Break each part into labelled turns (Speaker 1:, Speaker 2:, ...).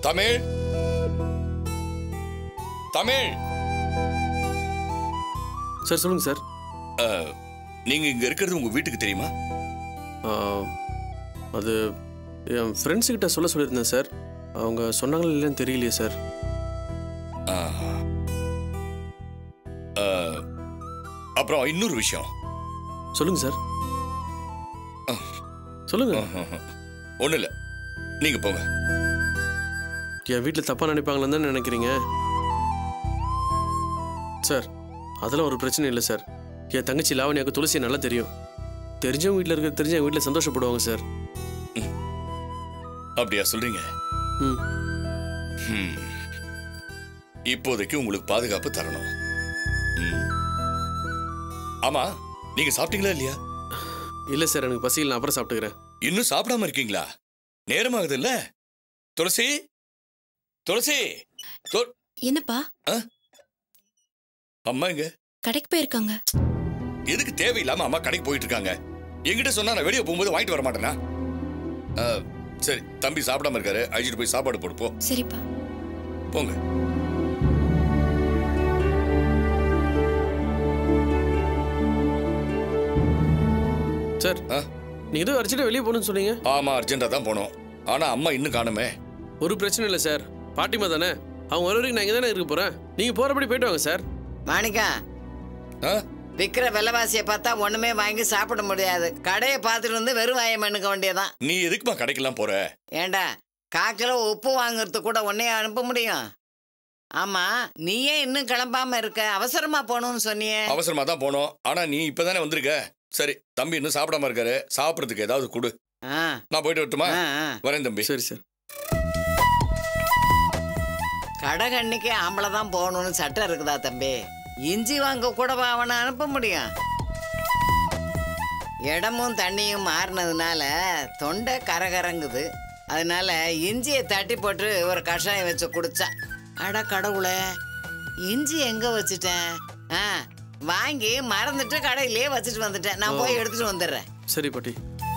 Speaker 1: Tamil Tamil
Speaker 2: sir சொல்லுங்க sir
Speaker 1: அஹ், நீங்க இங்க இருக்கிறது உங்க வீட்டுக்கு தெரியுமா
Speaker 2: ஆ, அது என் ஃப்ரெண்ட்ஸ் கிட்ட சொல்ல சொல்லியிருந்தேன் சார் அவங்க சொன்னாங்களா இல்லைன்னு தெரியலையே சார்
Speaker 1: ஆஹ். அஹ், அப்புறம் இன்னொரு விஷயம்
Speaker 2: சொல்லுங்க சார் சொல்லுங்க
Speaker 1: ஒண்ணு இல்ல நீங்க போங்க
Speaker 2: என் வீட்டில் தப்பாக நினைப்பாங்களான்னு தான் நினைக்கிறீங்க சார் அதெல்லாம் ஒரு பிரச்சனை இல்லை சார் என் தங்கச்சி லாவணியாக்கு துளசி நல்லா தெரியும் தெரிஞ்சவங்க வீட்டில் இருக்க தெரிஞ்ச என் வீட்டில் சந்தோஷப்படுவாங்க சார்
Speaker 1: அப்படியா சொல்றீங்க
Speaker 2: ம்
Speaker 1: ஹம். இப்போதைக்கு உங்களுக்கு பாதுகாப்பு தரணும் ம். ஆமா நீங்க சாப்பிட்டீங்களா இல்லையா
Speaker 2: இல்லை சார் எனக்கு பசியில் நான் அப்புறம் சாப்பிட்டுக்கிறேன்
Speaker 1: இன்னும் சாப்பிடாம இருக்கீங்களா நேரமாகுது இல்ல துளசி துளசி து-
Speaker 3: என்னப்பா
Speaker 1: அம்மா எங்க
Speaker 3: கடைக்கு போயிருக்காங்க
Speaker 1: எதுக்கு தேவையில்லாம அம்மா கடைக்கு போயிட்டு இருக்காங்க என்கிட்ட சொன்னா நான் வெளியே போகும்போது வாங்கிட்டு வர மாட்டேனா ஆ, சரி தம்பி சாப்பிடாம இருக்காரு அழிச்சிட்டு போய் சாப்பாடு போடு போ
Speaker 3: சரிப்பா
Speaker 1: போங்க
Speaker 2: சார்
Speaker 1: ஆ?
Speaker 2: நீங்கள் ஏதோ அடிச்சுட்டு வெளியே போகணும்னு சொன்னீங்க
Speaker 1: ஆமா அர்ஜென்ட்டா தான் போனோம் ஆனா அம்மா இன்னும் காணுமே
Speaker 2: ஒரு பிரச்சனை இல்லை சார் பாட்டிமா தானே அவங்க வர வரைக்கும் நான் இங்கே தானே இருக்க போகிறேன் நீங்கள் போகிறபடி போயிட்டு வாங்க சார்
Speaker 4: மாணிக்கா
Speaker 1: ஆ?
Speaker 4: விக்கிற விலைவாசியை பார்த்தா ஒண்ணுமே வாங்கி சாப்பிட முடியாது கடையை பார்த்துட்டு வந்து வெறும் வாயம் பண்ணுக்க வேண்டியதான்
Speaker 1: நீ எதுக்குமா கடைக்கெல்லாம் போற
Speaker 4: ஏண்டா காக்கிலோ உப்பு வாங்குறதுக்கு கூட உன்னைய அனுப்ப முடியும் ஆமா நீ ஏன் இன்னும் கிளம்பாம இருக்க அவசரமா போகணும்னு சொன்னியே
Speaker 1: அவசரமா தான் போனோம் ஆனா நீ இப்பதானே வந்திருக்க சரி தம்பி இன்னும் சாப்பிடாம இருக்காரு சாப்பிடறதுக்கு ஏதாவது கொடு
Speaker 4: ஆ,
Speaker 1: நான் போயிட்டு வரட்டுமா
Speaker 4: ஆ, ஆ.
Speaker 1: வரேன் தம்பி
Speaker 2: சரி சார்
Speaker 4: கடைகண்ணிக்கு ஆம்பளை தான் போகணும்னு சட்டம் இருக்குதா தம்பி இஞ்சி வாங்க கூட அவனை அனுப்ப முடியும் இடமும் தண்ணியும் மாறினதுனால தொண்டை கரகரங்குது அதனால இஞ்சியை தட்டி போட்டு ஒரு கஷாயம் வச்சு குடிச்சா அட கடவுளே இஞ்சி எங்க வச்சுட்டேன் ஆ வாங்கி மறந்துட்டு கடையிலேயே வச்சுட்டு வந்துட்டேன் நான் போய் எடுத்துட்டு வந்துடுறேன்
Speaker 2: சரி பாட்டி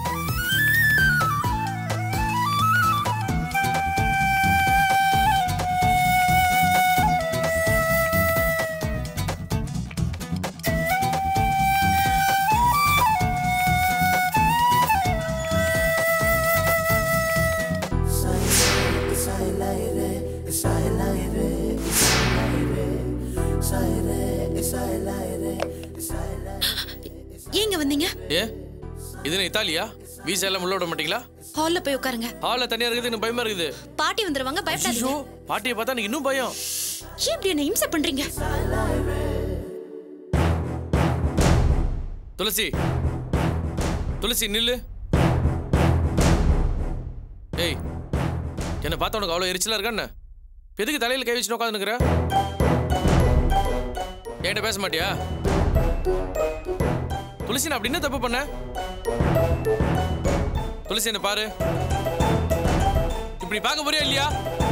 Speaker 3: ஏங்க வந்தீங்க
Speaker 2: ஏ இது என்ன இத்தாலியா வீசா எல்லாம் உள்ள விட மாட்டீங்களா
Speaker 3: ஹால்ல போய் உட்காருங்க
Speaker 2: ஹாலில் தனியாக இருக்குது எனக்கு பயமா இருக்குது
Speaker 3: பாட்டி வந்துருவாங்க
Speaker 2: ஐயோ
Speaker 3: பயப்படாதீங்க
Speaker 2: பாட்டியை பார்த்தா எனக்கு இன்னும் பயம்
Speaker 3: ஏன் இப்படி என்ன இம்சை பண்றீங்க
Speaker 2: துளசி துளசி நில்லு ஏய் என்னை பார்த்தா உனக்கு அவ்வளோ எரிச்சலா இருக்கா என்ன எதுக்கு தலையில் கை வச்சு உட்காந்துருக்குற என்கிட்ட பேச மாட்டியா துளசி நான் அப்படி என்ன தப்பு பண்ண துளசி என்ன பாரு இப்படி பார்க்க போறியா இல்லையா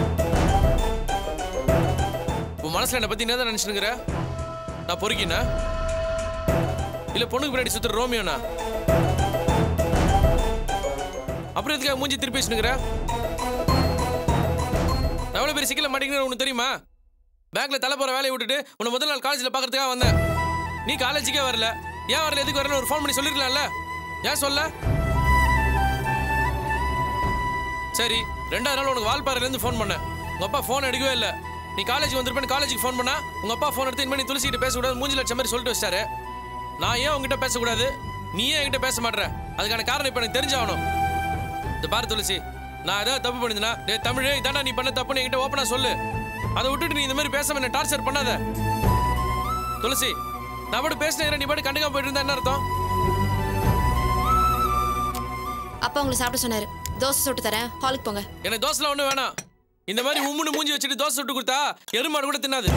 Speaker 2: உன் மனசுல என்னை பத்தி என்ன நினைச்சுனுங்கிற நான் பொறுக்கினா இல்ல பொண்ணுக்கு பின்னாடி சுத்துற ரோமியோனா அப்புறம் எதுக்காக மூஞ்சி திருப்பி வச்சுனுங்கிற நான் எவ்வளவு பெரிய சிக்கல மாட்டேங்கிறேன் உனக்கு தெரியுமா பேங்க்ல தலை போற வேலையை விட்டுட்டு உன்னை முதல் நாள் காலேஜ்ல பாக்குறதுக்காக வந்தேன் நீ காலேஜுக்கே வரல ஏன் வரல எதுக்கு வரல ஒரு ஃபோன் பண்ணி சொல்லிருக்கலாம்ல ஏன் சொல்ல சரி ரெண்டாவது நாள் உனக்கு வால்பாறையில இருந்து ஃபோன் பண்ணேன் உங்க அப்பா ஃபோன் எடுக்கவே இல்ல நீ காலேஜ் வந்திருப்பேன் காலேஜுக்கு ஃபோன் பண்ணா உங்க அப்பா ஃபோன் எடுத்து இனிமே நீ துளசி கிட்ட பேசக்கூடாது மூஞ்சி லட்சம் மாதிரி சொல்லிட்டு வச்சாரு நான் ஏன் உங்ககிட்ட பேசக்கூடாது நீ ஏன் என்கிட்ட பேச மாட்ற அதுக்கான காரணம் இப்ப எனக்கு தெரிஞ்சாகணும் இந்த பாரு துளசி நான் ஏதாவது தப்பு பண்ணிருந்தேன்னா டேய் தமிழ் இதாண்டா நீ பண்ண தப்புன்னு என்கிட்ட ஓப்பனா சொல்லு அதை விட்டுட்டு நீ இந்த மாதிரி பேசாம என்ன டார்ச்சர் பண்ணாத துளசி நான் பாட்டு பேசினேன் நீ பாட்டு கண்டுக்காம போயிட்டு இருந்தா என்ன அர்த்தம்
Speaker 3: அப்பா உங்களை சாப்பிட சொன்னாரு தோசை சுட்டு தரேன் ஹாலுக்கு போங்க
Speaker 2: எனக்கு தோசைலாம் ஒன்றும் வேணாம் இந்த மாதிரி உம்முன்னு மூஞ்சி வச்சுட்டு தோசை சுட்டு கொடுத்தா எருமாடு கூட தின்னாது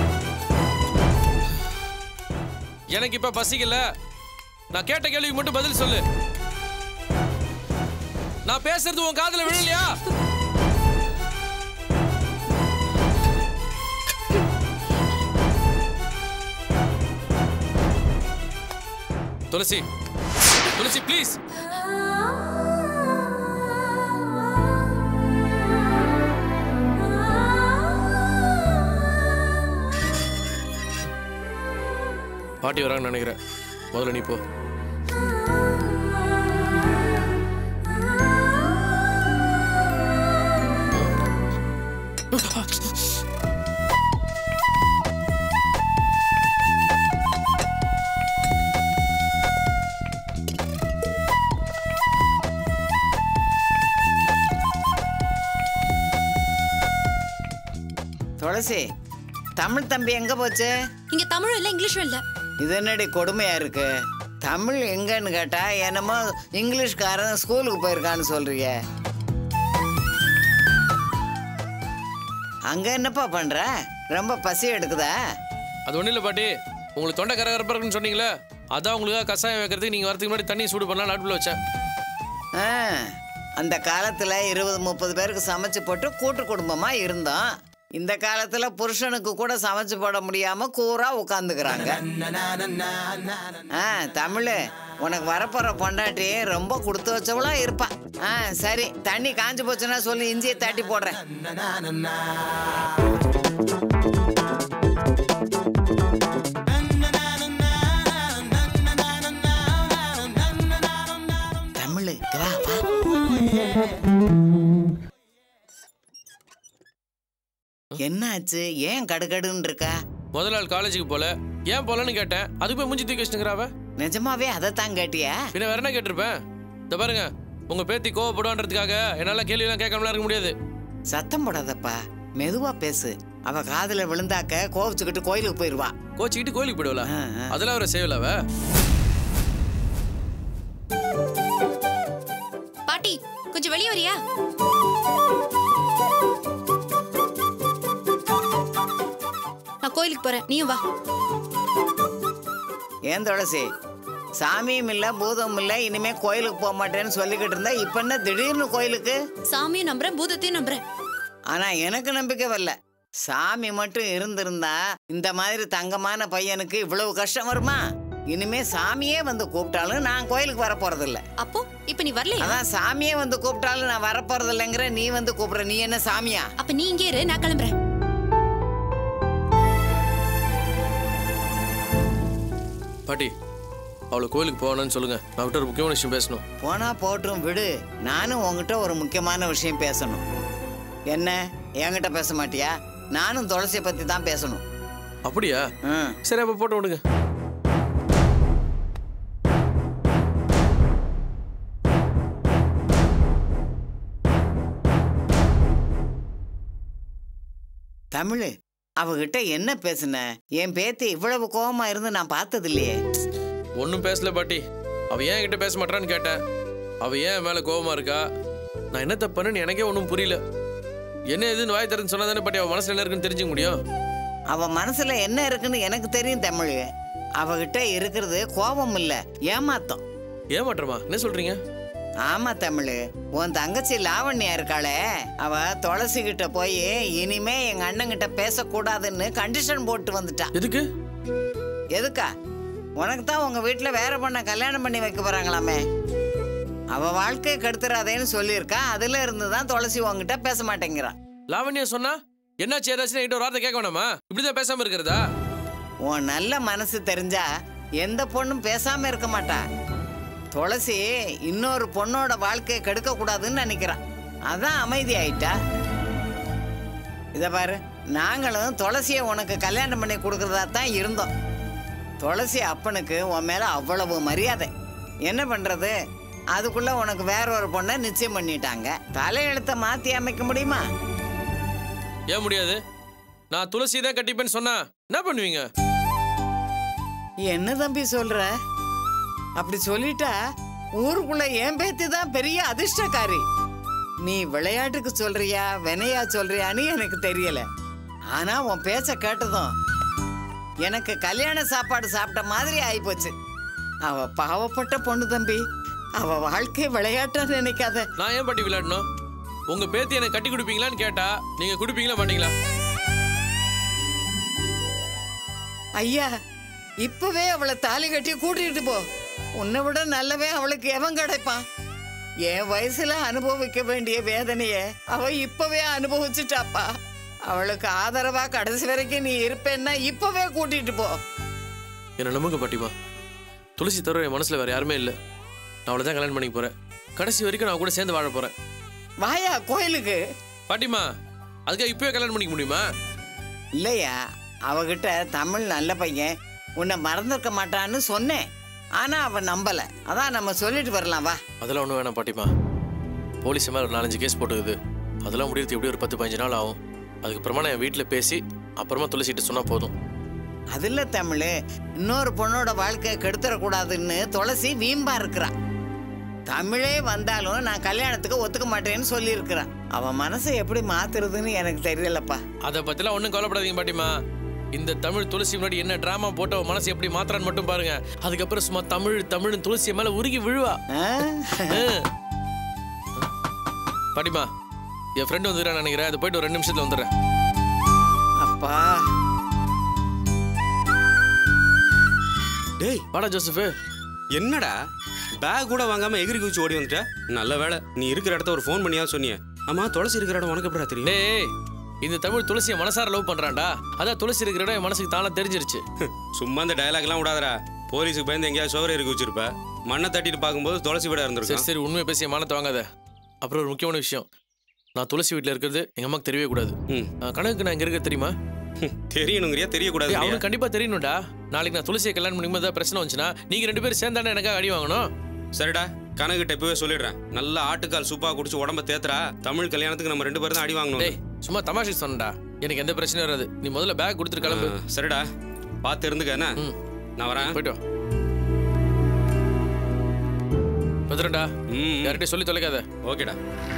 Speaker 2: எனக்கு இப்ப பசிக்கல நான் கேட்ட கேள்விக்கு மட்டும் பதில் சொல்லு நான் பேசுறது உன் காதுல விழலையா துளசி துளசி ப்ளீஸ் பாட்டி வராங்கன்னு நினைக்கிறேன் முதல்ல நீ போ
Speaker 4: துளசி தமிழ் தம்பி எங்க போச்சு
Speaker 3: இங்க தமிழும் இல்ல இங்கிலீஷும் இல்ல
Speaker 4: இது என்னடி கொடுமையா இருக்கு தமிழ் எங்கன்னு கேட்டா என்னமோ இங்கிலீஷ்காரன் ஸ்கூலுக்கு போயிருக்கான்னு சொல்றீங்க அங்க என்னப்பா பண்ற ரொம்ப பசி எடுக்குதா
Speaker 2: அது ஒன்றும் இல்லை பாட்டி உங்களுக்கு தொண்டை கரகரப்பாக இருக்குன்னு சொன்னீங்களே அதான் உங்களுக்காக கஷாயம் வைக்கிறதுக்கு நீங்கள் வரதுக்கு முன்னாடி தண்ணி சூடு பண்ணலாம் அடுப்பில் வச்சேன்
Speaker 4: ஆ, அந்த காலத்துல இருபது முப்பது பேருக்கு சமைச்சு போட்டு கூட்டு குடும்பமா இருந்தோம் இந்த காலத்துல புருஷனுக்கு கூட சமைச்சு போட முடியாம கூரா உட்காந்துக்கிறாங்க ஆ தமிழ் உனக்கு வரப்போற பொண்டாட்டி ரொம்ப கொடுத்து வச்சவளா இருப்பா ஆ சரி தண்ணி காஞ்சு போச்சுன்னா சொல்லி இஞ்சியை தட்டி போடுறேன் தமிழ் இங்க வா வா என்னாச்சு ஏன் கடுகடுன்னு இருக்கா
Speaker 2: முதல் நாள் காலேஜுக்கு போல ஏன் போலன்னு கேட்டேன் அதுக்கு போய் மூஞ்சி தூக்கி வச்சுங்கிறாவ
Speaker 4: நிஜமாவே அதைத்தான் கேட்டியா
Speaker 2: பின்ன வேற என்ன கேட்டிருப்பேன் இந்த பாருங்க உங்க பேத்தி கோவப்படுவான்றதுக்காக என்னால கேள்வியெல்லாம் கேட்காமலாம் இருக்க முடியாது
Speaker 4: சத்தம் போடாதப்பா மெதுவா பேசு அவ காதுல விழுந்தாக்க கோவிச்சுக்கிட்டு கோயிலுக்கு போயிருவா
Speaker 2: கோச்சிக்கிட்டு கோயிலுக்கு போயிடுவல
Speaker 4: ஆ, ஆ.
Speaker 2: அதெல்லாம் அவரை செய்யல அவ
Speaker 3: பாட்டி கொஞ்சம் வெளியே வரியா நான் கோயிலுக்கு போறேன் நீயும் வா
Speaker 4: ஏன் துளசி சாமியும் இல்ல பூதமும் இல்ல இனிமே கோயிலுக்கு போக மாட்டேன்னு சொல்லிக்கிட்டு இருந்தா இப்ப என்ன திடீர்னு கோயிலுக்கு
Speaker 3: சாமியும் நம்புறேன் பூதத்தையும் நம்புறேன்
Speaker 4: ஆனா எனக்கு நம்பிக்கை வரல சாமி மட்டும் இருந்திருந்தா இந்த மாதிரி தங்கமான பையனுக்கு இவ்வளவு கஷ்டம் வருமா இனிமே சாமியே வந்து கூப்பிட்டாலும் நான் கோயிலுக்கு வர போறது இல்ல
Speaker 3: அப்போ இப்ப நீ வரலையா
Speaker 4: அதான் சாமியே வந்து கூப்பிட்டாலும் நான் வர போறது இல்லைங்கிற நீ வந்து கூப்பிடுற நீ என்ன சாமியா
Speaker 3: அப்ப நீ இங்கே இரு நான் கிளம்புறேன்
Speaker 2: பாட்டி அவளை கோயிலுக்கு போகணும்னு சொல்லுங்க நான் விட்டு ஒரு முக்கியமான விஷயம் பேசணும்
Speaker 4: போனா போட்டும் விடு நானும் உன்கிட்ட ஒரு முக்கியமான விஷயம் பேசணும் என்ன என்கிட்ட பேச மாட்டியா நானும் துளசியை பத்தி தான் பேசணும்
Speaker 2: அப்படியா
Speaker 4: ம்
Speaker 2: சரி அப்ப போட்டு விடுங்க
Speaker 4: தமிழ் அவகிட்ட என்ன பேசுன என் பேத்தி இவ்வளவு கோவமா இருந்து நான் பார்த்தது இல்லையே
Speaker 2: ஒன்றும் பேசல பாட்டி அவ ஏன் என்கிட்ட பேச மாட்டான்னு கேட்டேன் அவ ஏன் என் மேல கோவமா இருக்கா நான் என்ன தப்புன்னு எனக்கே ஒன்றும் புரியல என்ன எதுன்னு வாய் திறந்து சொன்னா தானே பாட்டி அவ மனசுல என்ன இருக்குன்னு தெரிஞ்சுக்க முடியும்
Speaker 4: அவ மனசுல என்ன இருக்குன்னு எனக்கு தெரியும் தமிழ் அவகிட்ட இருக்கிறது கோபம் இல்ல ஏமாத்தம்
Speaker 2: ஏமாற்றமா என்ன சொல்றீங்க
Speaker 4: ஆமா தமிழ் உன் தங்கச்சி லாவண்யா இருக்காளே அவ துளசி கிட்ட போய் இனிமே எங்க அண்ணன் கிட்ட பேசக்கூடாதுன்னு கண்டிஷன் போட்டு வந்துட்டா
Speaker 2: எதுக்கு
Speaker 4: எதுக்கா உனக்கு தான் உங்க வீட்டுல வேற பொண்ண கல்யாணம் பண்ணி வைக்க போறாங்களாமே அவ வாழ்க்கையை கெடுத்துறாதேன்னு சொல்லியிருக்கா அதுல இருந்து தான் துளசி உங்ககிட்ட பேச மாட்டேங்கிறான்
Speaker 2: லாவண்யா சொன்னா என்னாச்சு ஏதாச்சும் என்கிட்ட ஒரு வார்த்தை கேட்க வேணாமா இப்படிதான் பேசாம இருக்கிறதா
Speaker 4: உன் நல்ல மனசு தெரிஞ்சா எந்த பொண்ணும் பேசாம இருக்க மாட்டா துளசி இன்னொரு பொண்ணோட வாழ்க்கையை கெடுக்க கூடாதுன்னு நினைக்கிறான் அதான் அமைதி ஆயிட்டா இத பாரு நாங்களும் துளசியை உனக்கு கல்யாணம் பண்ணி கொடுக்கறதா தான் இருந்தோம் துளசி அப்பனுக்கு உன் மேல அவ்வளவு மரியாதை என்ன பண்றது அதுக்குள்ள உனக்கு வேற ஒரு பொண்ணை நிச்சயம் பண்ணிட்டாங்க தலையெழுத்த மாத்தி அமைக்க முடியுமா
Speaker 2: ஏன் முடியாது நான் துளசி தான் கட்டிப்பேன்னு சொன்னா என்ன பண்ணுவீங்க
Speaker 4: என்ன தம்பி சொல்ற அப்படி சொல்லிட்டா ஊருக்குள்ள என் பேத்தி தான் பெரிய அதிர்ஷ்டக்காரி நீ விளையாட்டுக்கு சொல்றியா வினையா சொல்றியான்னு எனக்கு தெரியல ஆனா உன் பேச்ச கேட்டதும் எனக்கு கல்யாண சாப்பாடு சாப்பிட்ட மாதிரி ஆயிப்போச்சு அவ பாவப்பட்ட பொண்ணு தம்பி அவ வாழ்க்கை விளையாட்டா நினைக்காத
Speaker 2: நான் ஏன் பாட்டி விளையாடணும் உங்க பேத்தி எனக்கு கட்டி கொடுப்பீங்களான்னு கேட்டா நீங்க கொடுப்பீங்களா மாட்டீங்களா
Speaker 4: ஐயா இப்பவே அவளை தாலி கட்டி கூட்டிட்டு போ உன்னை விட நல்லவே அவளுக்கு எவன் கிடைப்பான் என் வயசுல அனுபவிக்க வேண்டிய வேதனைய அவ இப்பவே அனுபவிச்சுட்டாப்பா அவளுக்கு ஆதரவா கடைசி வரைக்கும் நீ இருப்பேன்னா இப்பவே கூட்டிட்டு போ
Speaker 2: என்னை நம்புங்க பாட்டிமா துளசி தவிர என் மனசுல வேற யாருமே இல்லை நான் அவளை தான் கல்யாணம் பண்ணிக்க போறேன் கடைசி வரைக்கும் நான் அவ கூட சேர்ந்து வாழ போறேன்
Speaker 4: வாயா கோயிலுக்கு
Speaker 2: பாட்டிமா அதுக்காக இப்பவே கல்யாணம் பண்ணிக்க முடியுமா
Speaker 4: இல்லையா அவகிட்ட தமிழ் நல்ல பையன் உன்னை மறந்துருக்க மாட்டான்னு சொன்னேன் ஆனா அவ நம்பல அதான் நம்ம சொல்லிட்டு வரலாம் வா
Speaker 2: அதெல்லாம் ஒன்றும் வேணாம் பாட்டிமா போலீஸ் மேலே ஒரு நாலஞ்சு கேஸ் போட்டுக்குது அதெல்லாம் முடியறது எப்படி ஒரு பத்து பதினஞ்சு நாள் ஆகும் அதுக்கப்புறமா நான் என் வீட்டில் பேசி அப்புறமா துளசிட்டு சொன்னால் போதும்
Speaker 4: அது இல்ல தமிழ் இன்னொரு பொண்ணோட வாழ்க்கையை கெடுத்துடக்கூடாதுன்னு துளசி வீம்பா இருக்கிறா தமிழே வந்தாலும் நான் கல்யாணத்துக்கு ஒத்துக்க மாட்டேன்னு சொல்லியிருக்கிறான் அவன் மனசை எப்படி மாத்துறதுன்னு எனக்கு தெரியலப்பா
Speaker 2: அதை பற்றிலாம் ஒன்றும் கவலைப்படாதீங்க பாட்டிமா இந்த தமிழ் துளசி முன்னாடி என்ன ட்ராமா போட்டு அவன் மனசு எப்படி மாத்திரான்னு மட்டும் பாருங்க அதுக்கப்புறம் சும்மா தமிழ் தமிழ்னு துளசி மேலே உருகி விழுவா
Speaker 4: ஆ?
Speaker 2: பாட்டிமா என் ஃப்ரெண்டு வந்துடுறேன் நினைக்கிறேன் அது போயிட்டு ஒரு ரெண்டு நிமிஷத்தில் வந்துடுறேன்
Speaker 4: அப்பா
Speaker 5: டேய்
Speaker 2: வாடா ஜோசஃபு
Speaker 5: என்னடா பேக் கூட வாங்காம எகிரி குச்சி ஓடி வந்துட்ட நல்ல வேலை நீ இருக்கிற இடத்த ஒரு ஃபோன் பண்ணியா சொன்னியே ஆமா துளசி இருக்கிற இடம் உனக்கு எப்படா தெரியும்
Speaker 2: டேய் இந்த தமிழ் துளசியை மனசார லவ் பண்றான்டா அதான் துளசி இருக்கிற இடம் என் மனசுக்கு தானா தெரிஞ்சிருச்சு
Speaker 5: சும்மா இந்த டயலாக்லாம் விடாதடா போலீஸுக்கு பயந்து எங்கேயாவது சோறு இறக்கி வச்சிருப்ப மண்ணை தட்டிட்டு பார்க்கும்போது துளசி விட
Speaker 2: சரி
Speaker 5: இருந்திருக்கும்
Speaker 2: சரி உண்மையை பேசி என் மானத்தை வாங்காத அப்புறம் ஒரு முக்கியமான விஷயம் நான் துளசி வீட்டில் இருக்கிறது எங்க அம்மாக்கு தெரியவே கூடாது
Speaker 5: ம்.
Speaker 2: அஹ், கணக்குக்கு நான் இங்க இருக்க தெரியுமா
Speaker 5: தெரியணுங்கிறியா
Speaker 2: டேய்,
Speaker 5: தெரியக்கூடாது
Speaker 2: அவனுக்கு கண்டிப்பா தெரியணும்டா நாளைக்கு நான் துளசியை கல்யாணம் பண்ணிக்கும் ஏதாவது பிரச்சனை வந்துச்சுன்னா நீங்க ரெண்டு பேரும் சேர்ந்தானே எனக்காக அடி வாங்கணும்
Speaker 5: சரிடா கணக்கிட்ட இப்பவே சொல்லிடுறேன் நல்லா ஆட்டுக்கால் சூப்பா குடிச்சு உடம்ப தேத்துறா தமிழ் கல்யாணத்துக்கு நம்ம ரெண்டு பேரும் தான் அடி வாங்கணும்
Speaker 2: டேய் சும்மா தமாஷுக்கு சொன்னடா எனக்கு எந்த பிரச்சனையும் வராது நீ முதல்ல பேக் கொடுத்துட்டு கிளம்பு
Speaker 5: ஆ, சரிடா பார்த்து இருந்துக்க என்ன
Speaker 2: ம்.
Speaker 5: நான் வரேன்
Speaker 2: போயிட்டு வா பத்திரம்டா
Speaker 5: ம்
Speaker 2: யார்கிட்டயும் சொல்லி தொலைக்காத
Speaker 5: ஓகேடா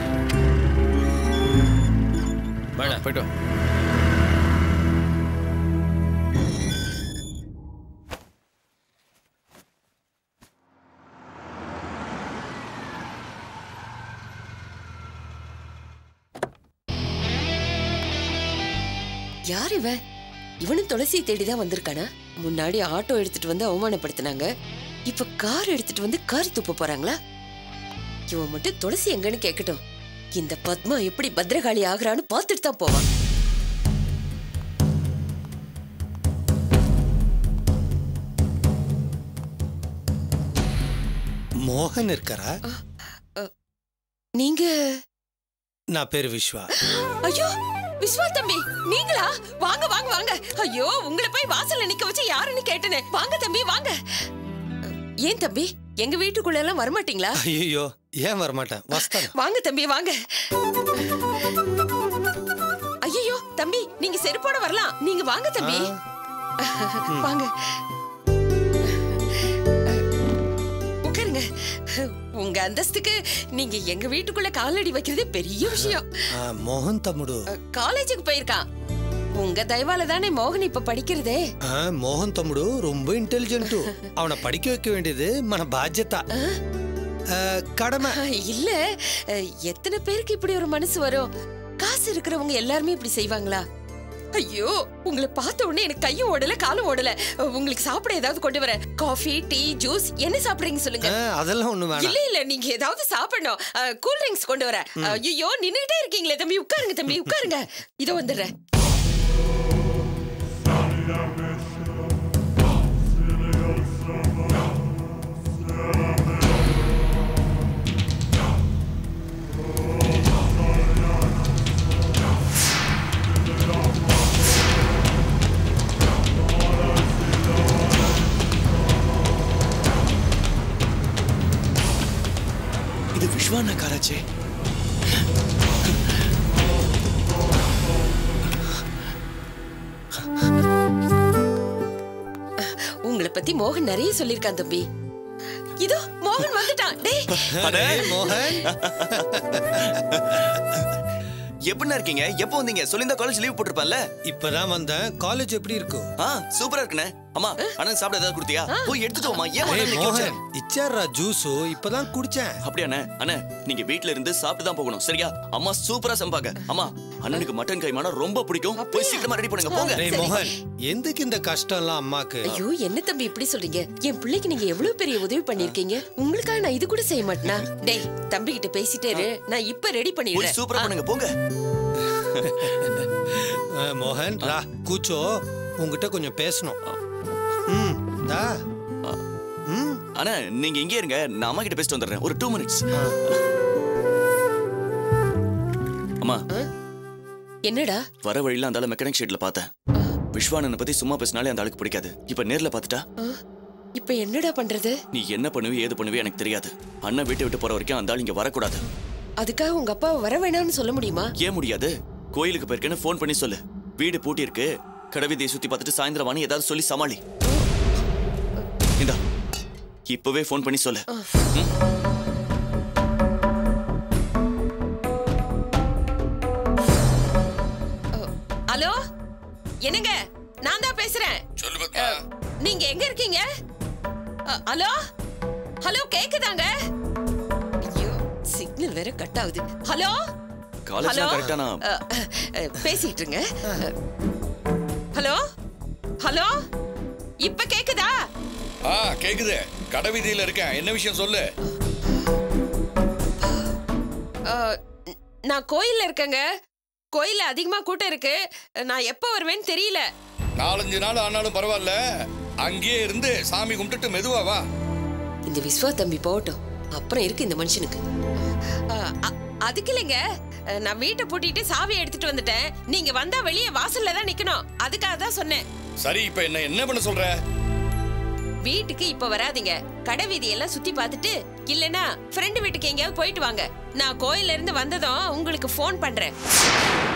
Speaker 2: பாய்டா போயிட்டு வா
Speaker 6: யார் இவன் இவனும் துளசியை தேடிதான் வந்திருக்கானா முன்னாடி ஆட்டோ எடுத்துட்டு வந்து அவமானப்படுத்தினாங்க இப்ப கார் எடுத்துட்டு வந்து கார் துப்ப போறாங்களா இவன் மட்டும் துளசி எங்கன்னு கேட்கட்டும் இந்த பத்மா எப்படி பத்ரகாளி ஆகுறான்னு பார்த்துட்டு தான் போவான்
Speaker 7: மோகன் இருக்காரா
Speaker 6: நீங்க
Speaker 7: நான் பேரு விஸ்வா
Speaker 6: ஐயோ விஸ்வா தம்பி நீங்களா வாங்க வாங்க வாங்க ஐயோ உங்களை போய் வாசல்ல நிக்க வச்சு யாருன்னு கேட்டனே வாங்க தம்பி வாங்க ஏன் தம்பி எங்க வீட்டுக்குள்ள எல்லாம் வரமாட்டீங்களா
Speaker 7: ஐயோ ஏன் வரமாட்டேன் வஸ்தான்
Speaker 6: வாங்க தம்பி வாங்க ஐயோ தம்பி நீங்க செருப்போட வரலாம் நீங்க வாங்க தம்பி வாங்க உட்காருங்க உங்க அந்தஸ்துக்கு நீங்க எங்க வீட்டுக்குள்ள காலடி வைக்கிறதே பெரிய விஷயம்
Speaker 7: ఆ, మోహన్ తమ్ముడు
Speaker 6: காலேஜுக்கு போயிருக்கான் உங்க தயவால தானே மோகன் இப்ப படிக்கிறதே
Speaker 7: ఆ, మోహన్ తమ్ముడు ரொம்ப ఇంటెలిజెంట్ அவனை படிக்க வைக்க வேண்டியது మన బాధ్యత ఆ, கடமை
Speaker 6: இல்ல எத்தனை பேருக்கு இப்படி ஒரு மனசு வரும் காசு இருக்கிறவங்க எல்லாருமே இப்படி செய்வாங்களா ஐயோ உங்களை பார்த்த உடனே எனக்கு கையும் ஓடல காலும் ஓடல உங்களுக்கு சாப்பிட ஏதாவது கொண்டு வரேன் காஃபி டீ ஜூஸ் என்ன சாப்பிடுறீங்க சொல்லுங்க
Speaker 7: ஆ, அதெல்லாம் ஒண்ணு வேணாம்
Speaker 6: இல்ல இல்ல நீங்க ஏதாவது சாப்பிடணும் கூல் ட்ரிங்க்ஸ் கொண்டு வரேன் ஐயோ நின்னுகிட்டே இருக்கீங்களே தம்பி உட்காருங்க தம்பி உட்காருங்க இதோ வந்துடுறேன்
Speaker 8: இது விஸ்வானா காராச்சே
Speaker 6: உங்களை பத்தி மோகன் நிறைய சொல்லியிருக்கான் தம்பி இதோ மோகன் வந்துட்டான் டேய்
Speaker 7: ஏய், மோகன்
Speaker 8: எப்படிண்ணா இருக்கீங்க எப்போ வந்தீங்க சொல்லியிருந்தா காலேஜ் லீவ் போட்டிருப்பேன்ல
Speaker 7: இப்பதான் வந்தேன் காலேஜ் எப்படி இருக்கு
Speaker 8: ஆ சூப்பரா இருக்குண்ணே அம்மா அண்ணன் சாப்பிட ஏதாவது கொடுத்தியா போய் எடுத்துட்டு வாம்மா ஏன்
Speaker 7: ஏய்,
Speaker 8: உடனே நிக்க வச்ச?
Speaker 7: மோகன் இச்சாரா ஜூஸ் இப்பதான் குடிச்சேன்
Speaker 8: அப்படியாண்ணே அண்ணே நீங்க வீட்ல இருந்து சாப்பிட்டு தான் போகணும் சரியா அம்மா சூப்பரா சம்பாங்க அம்மா அண்ணனுக்கு மட்டன் கைமானா ரொம்ப பிடிக்கும் போய் சீக்கிரமா ரெடி பண்ணுங்க போங்க
Speaker 7: ஏய், மோகன் எதுக்கு இந்த கஷ்டம்லாம் அம்மாக்கு
Speaker 6: ஐயோ என்ன தம்பி இப்படி சொல்றீங்க என் பிள்ளைக்கு நீங்க எவ்வளவு பெரிய உதவி பண்ணிருக்கீங்க உங்களுக்காக நான் இது கூட செய்ய மாட்டேனா டேய் தம்பி கிட்ட பேசிட்டே இரு நான் இப்ப ரெடி
Speaker 8: போய்
Speaker 6: பண்ணிடுறேன்
Speaker 8: சூப்பரா பண்ணுங்க போங்க
Speaker 7: ஆ, மோகன் ரா கூச்சோ உங்ககிட்ட கொஞ்சம் பேசணும் ம்
Speaker 8: ஆனா நீங்க இங்கே இருங்க நான் அம்மா கிட்ட பேசிட்டு வந்துடுறேன் ஒரு டூ மினிட்ஸ் அம்மா
Speaker 6: என்னடா
Speaker 8: வர வழியில அந்த ஆளை மெக்கானிக் ஷெட்ல பார்த்தேன் விஸ்வானனை பத்தி சும்மா பேசினாலே அந்த ஆளுக்கு பிடிக்காது இப்ப நேர்ல பார்த்துட்டா
Speaker 6: ஆ? இப்ப என்னடா பண்றது
Speaker 8: நீ என்ன பண்ணுவி ஏது பண்ணுவி எனக்கு தெரியாது அண்ணன் வீட்டை விட்டு போற வரைக்கும் அந்த ஆள் இங்க வரக்கூடாது
Speaker 6: அதுக்காக உங்க அப்பா வர வேணாம்னு சொல்ல முடியுமா
Speaker 8: ஏன் முடியாது கோயிலுக்கு போயிருக்கேன்னு ஃபோன் பண்ணி சொல்லு வீடு பூட்டி இருக்கு கடவிதியை சுத்தி பார்த்துட்டு சாயந்தரம் வாணி ஏதாவது சொல்லி சமாளி இந்தா இப்பவே ஃபோன் பண்ணி சொல்லு ம்?
Speaker 6: ஹலோ என்னங்க நான் தான் பேசுறேன்
Speaker 1: சொல்லு பத்மா
Speaker 6: நீங்க எங்க இருக்கீங்க அ, ஹலோ ஹலோ கேக்குதாங்க ஐயோ சிக்னல் வேற கட் ஆகுது ஹலோ
Speaker 8: காலேஜ்ல
Speaker 6: ஹலோ
Speaker 8: கரெக்டா நான்
Speaker 6: அ, அ, பேசிட்டு இருங்க ஹலோ ஹலோ இப்ப கேக்குதா
Speaker 1: ஆ கேக்குது கடை வீதியில இருக்கேன் என்ன விஷயம் சொல்லு
Speaker 6: அ, நான் கோயில்ல இருக்கேங்க கோயில்ல அதிகமா கூட்டம் இருக்கு நான் எப்போ வருவேன்னு தெரியல
Speaker 1: நாலஞ்சு நாள் ஆனாலும் பரவாயில்ல அங்கேயே இருந்து சாமி கும்பிட்டுட்டு மெதுவா வா
Speaker 6: இந்த விஸ்வா தம்பி போகட்டும் அப்புறம் இருக்கு இந்த மனுஷனுக்கு அ, அ- அதுக்கு இல்லைங்க அ, நான் வீட்டை பூட்டிட்டு சாவியை எடுத்துட்டு வந்துட்டேன் நீங்க வந்தா வெளியே வாசல்ல தான் நிக்கணும் அதுக்காக தான் சொன்னேன்
Speaker 1: சரி இப்ப என்ன என்ன பண்ண சொல்ற
Speaker 6: வீட்டுக்கு இப்ப வராதீங்க கடை வீதியெல்லாம் சுத்தி பார்த்துட்டு இல்லனா ஃப்ரெண்டு வீட்டுக்கு எங்கேயாவது போயிட்டு வாங்க நான் கோயில்ல இருந்து வந்ததும் உங்களுக்கு ஃபோன் பண்றேன்